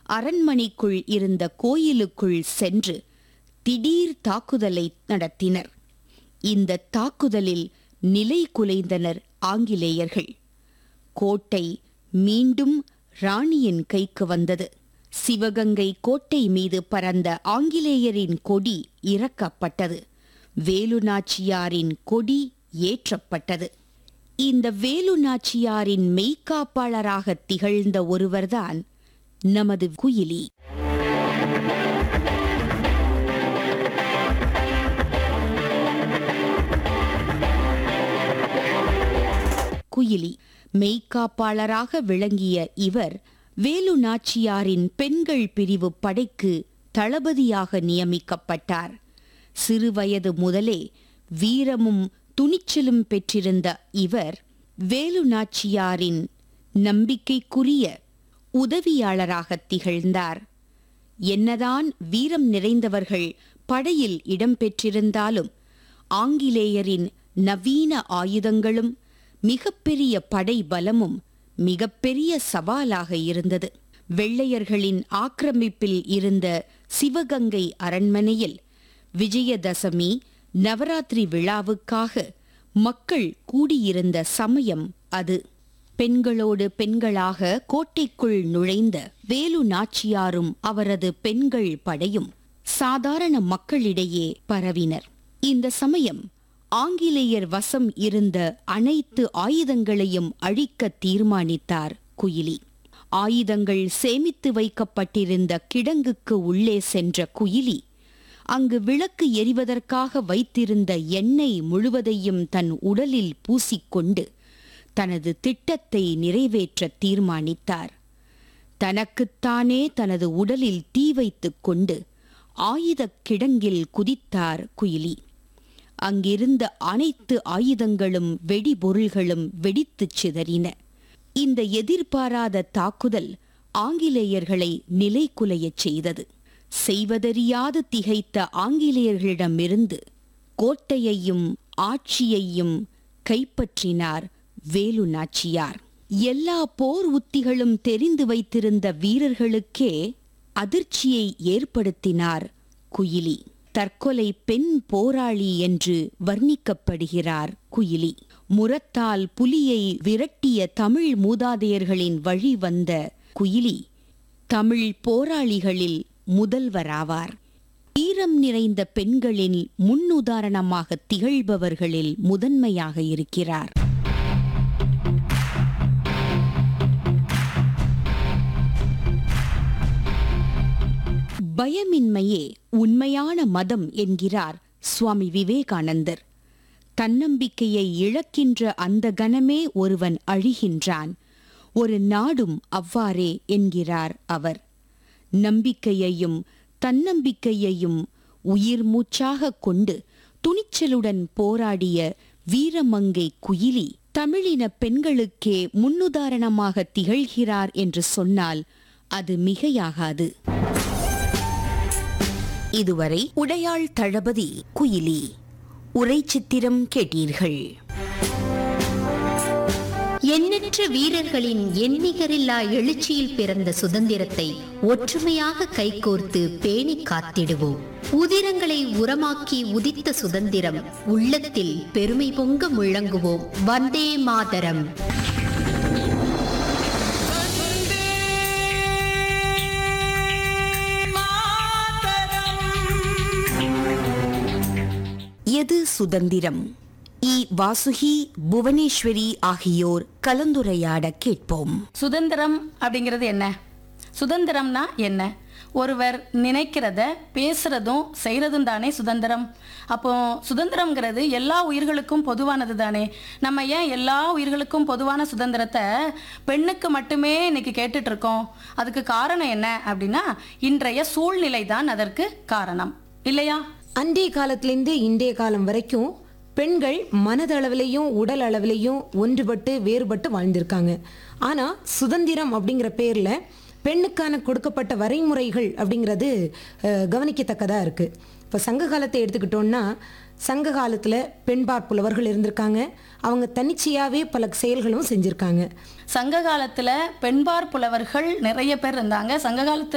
அரண்மனைக்குள் இருந்த கோயிலுக்குள் சென்று திடீர் தாக்குதலை நடத்தினர் இந்த தாக்குதலில் நிலை குலைந்தனர் ஆங்கிலேயர்கள் கோட்டை மீண்டும் ராணியின் கைக்கு வந்தது சிவகங்கை கோட்டை மீது பறந்த ஆங்கிலேயரின் கொடி இறக்கப்பட்டது வேலு நாச்சியாரின் கொடி ஏற்றப்பட்டது இந்த வேலு நாச்சியாரின் மெய்க்காப்பாளராக திகழ்ந்த ஒருவர்தான் நமது குயிலி குயிலி மெய்க்காப்பாளராக விளங்கிய இவர் வேலு நாச்சியாரின் பெண்கள் பிரிவு படைக்கு தளபதியாக நியமிக்கப்பட்டார் சிறுவயது முதலே வீரமும் துணிச்சலும் பெற்றிருந்த இவர் வேலு நாச்சியாரின் நம்பிக்கைக்குரிய உதவியாளராக திகழ்ந்தார் என்னதான் வீரம் நிறைந்தவர்கள் படையில் இடம்பெற்றிருந்தாலும் ஆங்கிலேயரின் நவீன ஆயுதங்களும் மிகப்பெரிய படை பலமும் மிகப்பெரிய சவாலாக இருந்தது வெள்ளையர்களின் ஆக்கிரமிப்பில் இருந்த சிவகங்கை அரண்மனையில் விஜயதசமி நவராத்திரி விழாவுக்காக மக்கள் கூடியிருந்த சமயம் அது பெண்களோடு பெண்களாக கோட்டைக்குள் நுழைந்த வேலு நாச்சியாரும் அவரது பெண்கள் படையும் சாதாரண மக்களிடையே பரவினர் இந்த சமயம் ஆங்கிலேயர் வசம் இருந்த அனைத்து ஆயுதங்களையும் அழிக்க தீர்மானித்தார் குயிலி ஆயுதங்கள் சேமித்து வைக்கப்பட்டிருந்த கிடங்குக்கு உள்ளே சென்ற குயிலி அங்கு விளக்கு எரிவதற்காக வைத்திருந்த எண்ணெய் முழுவதையும் தன் உடலில் பூசிக்கொண்டு தனது திட்டத்தை நிறைவேற்ற தீர்மானித்தார் தனக்குத்தானே தனது உடலில் தீ வைத்துக் கொண்டு ஆயுதக் கிடங்கில் குதித்தார் குயிலி அங்கிருந்த அனைத்து ஆயுதங்களும் வெடிபொருள்களும் வெடித்துச் சிதறின இந்த எதிர்பாராத தாக்குதல் ஆங்கிலேயர்களை நிலைகுலையச் செய்தது செய்வதறியாது திகைத்த ஆங்கிலேயர்களிடமிருந்து கோட்டையையும் ஆட்சியையும் கைப்பற்றினார் வேலு நாச்சியார் எல்லா போர் உத்திகளும் தெரிந்து வைத்திருந்த வீரர்களுக்கே அதிர்ச்சியை ஏற்படுத்தினார் குயிலி தற்கொலை பெண் போராளி என்று வர்ணிக்கப்படுகிறார் குயிலி முரத்தால் புலியை விரட்டிய தமிழ் மூதாதையர்களின் வழி வந்த குயிலி தமிழ் போராளிகளில் முதல்வராவார் வீரம் நிறைந்த பெண்களின் முன்னுதாரணமாக திகழ்பவர்களில் முதன்மையாக இருக்கிறார் பயமின்மையே உண்மையான மதம் என்கிறார் சுவாமி விவேகானந்தர் தன்னம்பிக்கையை இழக்கின்ற அந்த கணமே ஒருவன் அழிகின்றான் ஒரு நாடும் அவ்வாறே என்கிறார் அவர் நம்பிக்கையையும் தன்னம்பிக்கையையும் உயிர் மூச்சாக கொண்டு துணிச்சலுடன் போராடிய வீரமங்கை குயிலி தமிழின பெண்களுக்கே முன்னுதாரணமாக திகழ்கிறார் என்று சொன்னால் அது மிகையாகாது இதுவரை உடையாள் தளபதி குயிலி உரை சித்திரம் கேட்டீர்கள் எண்ணற்ற வீரர்களின் எண்ணிகரில்லா எழுச்சியில் பிறந்த சுதந்திரத்தை ஒற்றுமையாக கைகோர்த்து பேணி காத்திடுவோம் உதிரங்களை உரமாக்கி உதித்த சுதந்திரம் உள்ளத்தில் பெருமை பொங்க முழங்குவோம் வந்தே மாதரம் எது சுதந்திரம் இ வாசுகி புவனேஸ்வரி ஆகியோர் கலந்துரையாட கேட்போம் சுதந்திரம் அப்படிங்கிறது என்ன சுதந்திரம்னா என்ன ஒருவர் நினைக்கிறத பேசுறதும் செய்யறதும் தானே சுதந்திரம் அப்போ சுதந்திரம்ங்கிறது எல்லா உயிர்களுக்கும் பொதுவானது தானே நம்ம ஏன் எல்லா உயிர்களுக்கும் பொதுவான சுதந்திரத்தை பெண்ணுக்கு மட்டுமே இன்னைக்கு கேட்டுட்டு இருக்கோம் அதுக்கு காரணம் என்ன அப்படின்னா இன்றைய சூழ்நிலை தான் அதற்கு காரணம் இல்லையா அன்றைய காலத்திலேருந்து இன்றைய காலம் வரைக்கும் பெண்கள் மனதளவிலையும் உடல் அளவிலையும் ஒன்றுபட்டு வேறுபட்டு வாழ்ந்திருக்காங்க ஆனா சுதந்திரம் அப்படிங்கிற பேர்ல பெண்ணுக்கான கொடுக்கப்பட்ட வரைமுறைகள் அப்படிங்கிறது அஹ், கவனிக்கத்தக்கதா இருக்கு இப்போ சங்க காலத்தை எடுத்துக்கிட்டோம்னா சங்க காலத்துல பெண்பார் புலவர்கள் இருந்திருக்காங்க அவங்க தன்னிச்சையாவே பல செயல்களும் செஞ்சிருக்காங்க சங்க காலத்துல பெண்பார் புலவர்கள் நிறைய பேர் இருந்தாங்க சங்க காலத்து